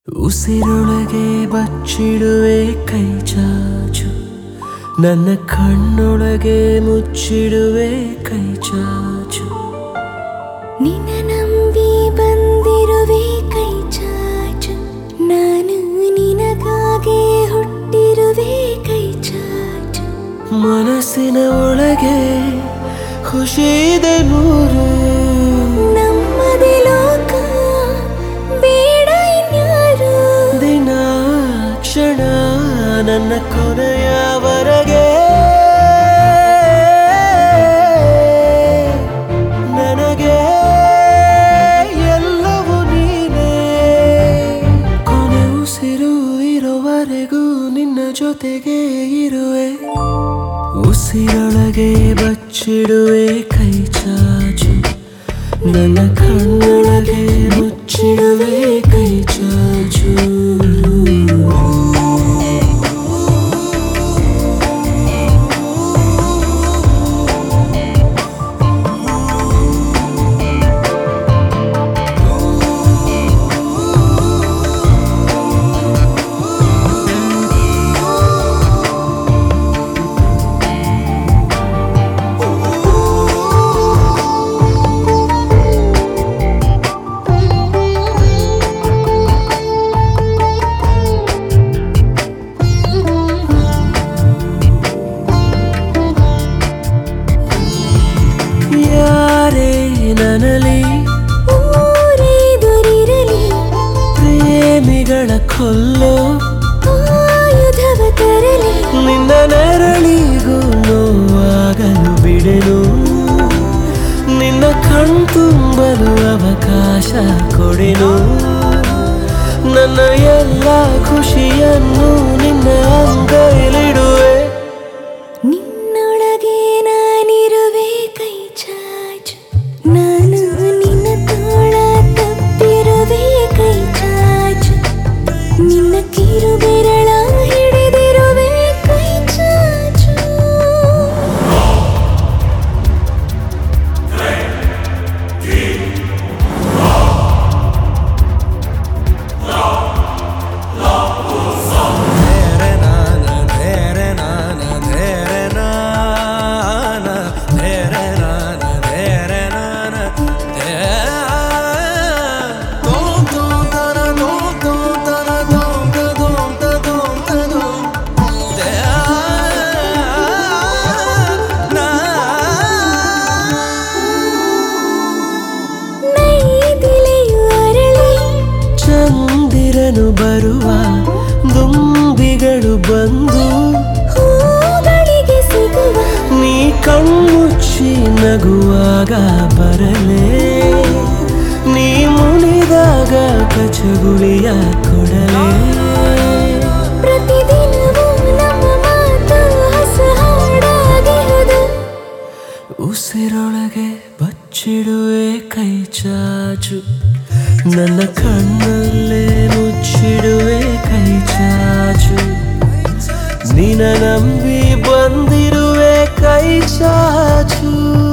ಉಸಿರೊಳಗೆ ಬಚ್ಚಿಡುವೆ ಕೈ ಚಾಚು ನನ್ನ ಕಣ್ಣೊಳಗೆ ಮುಚ್ಚಿಡುವೆ ಕೈ ಚಾಚು ನಿನ್ನ ನಂಬಿ ಬಂದಿರುವೆ ಕೈ ಚಾಚು ನಾನು ನಿನಗಾಗೆ ಹುಟ್ಟಿರುವೆ ಕೈ ಚಾಚು ಮನಸ್ಸಿನ ಒಳಗೆ ಖುಷಿ ಇದೆ ನೂರು ನಮ್ಮದೇ ಲೋಕ ಬೇಡ ಇನ್ಯಾರು ದಿನ ಕ್ಷಣ ನನ್ನ ಕೊನೆಯವರೆಗೆ ನನಗೆ ಎಲ್ಲವೂ ನೀನೇ ಕೊನೆ ಉಸಿರು ಇರುವವರೆಗೂ ನಿನ್ನ ಜೊತೆಗೆ ಇರುವೆ ಉಸಿರೊಳಗೆ ಬಚ್ಚಿಡುವೆ ಕೈ ಚಾಚು ನನ್ನ ಕಣ್ಣೊಳಗೆ ಮುಚ್ಚಿಡುವೆ ಕೈ ಚಾಚು ಯಾರೇ ನನಲಿ ಊರೇ ದೊರಿರಲಿ ಪ್ರೇಮಿಗಳ ಕೊಲ್ಲೋ ಆಯುಧವ ತರಲಿ ನಿನ್ನ ನೆರಳಿಗೂ ನೋವಾಗಲು ಬಿಡೆನು ನಿನ್ನ ಕಣ್ತುಂಬಲು ಅವಕಾಶ ಕೊಡೆನು ನನ್ನ ಎಲ್ಲ ಖುಷಿಯನ್ನು ನಿನ್ನ ಅಂಗೈಲಿಡುವೆ ನಿನ್ನೊಳಗೆ ನಾನಿರುವೆ ಕೈ ಚಾಚು ನಾನು ನಿನ್ನ ತೋಳ ತಪ್ಪಿರುವೆ ಕೈ ಚಾಚು ನಿನ್ನ ಕಿರು ಬೆರಳ ಹಿಡಿದಿರುವೆ ಕೈ ಚಾಚು ನೈದಿಲೆಯು ಅರಳಿ ಚಂದಿರನು ಬರುವ ದುಂಬಿಗಳು ಬಂದು ಹೂಗಳಿಗೆ ಸಿಗುವ ನೀ ಕಣ್ಣುಚ್ಚಿ ನಗುವಾಗ ಬರಲೇ ನೀ ಮುನಿದಾಗ ಕಚಗುಳಿಯ ಕೊಡಲೇ ಪ್ರತಿದಿನವೂ ನಮ್ಮ ಮಾತು ಹೊಸ ಹಾಡಾಗಿರುವುದು ಉಸಿರೊಳಗೆ ಬಚ್ಚಿಡುವೆ ಕೈ ಚಾಚು ನನ್ನ ಕಣ್ಣಲ್ಲೇ ಮುಚ್ಚಿಡುವೆ ಕೈ ಚಾಚು ನಿನ ನಂಬಿ ಬಂದಿರುವೆ ಕೈ ಚಾಚು